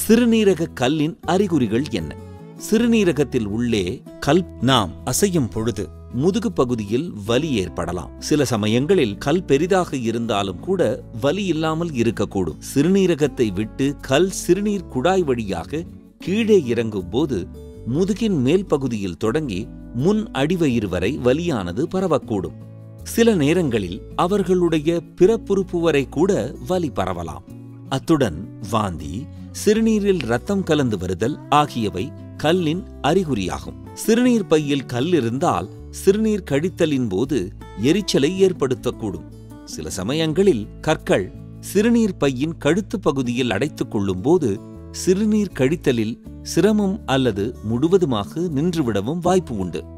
சிறுநீரக கல்லின் அறிகுறிகள் என்ன சிறுநீரகத்தில் உள்ளே கல் நாம் அசையும் பொழுது முதுகு பகுதியில் வலி ஏற்படலாம் சில சமயங்களில் கல் பெரிதாக இருந்தாலும் கூட வலி இல்லாமல் இருக்கக்கூடும் சிறுநீரகத்தை விட்டு கல் சிறுநீர் குழாய் வழியாக கீழே இறங்கும் போது முதுகின் மேல் பகுதியில் தொடங்கி முன் அடிவயிறு வரை வலியானது பரவக்கூடும் சில நேரங்களில் அவர்களுடைய பிறப்புறுப்பு வரை கூட வலி பரவலாம் அத்துடன் வாந்தி சிறுநீரில் ரத்தம் கலந்து வருதல் ஆகியவை கல்லின் அறிகுறியாகும் சிறுநீர் பையில் கல் இருந்தால் சிறுநீர் கழித்தலின் போது எரிச்சலை ஏற்படுத்தக்கூடும் சில சமயங்களில் கற்கள் சிறுநீர் பையின் கழுத்து பகுதியில் அடைத்துக் கொள்ளும் போது சிறுநீர் கழித்தலில் சிரமம் அல்லது முழுவதுமாக நின்றுவிடவும் வாய்ப்பு உண்டு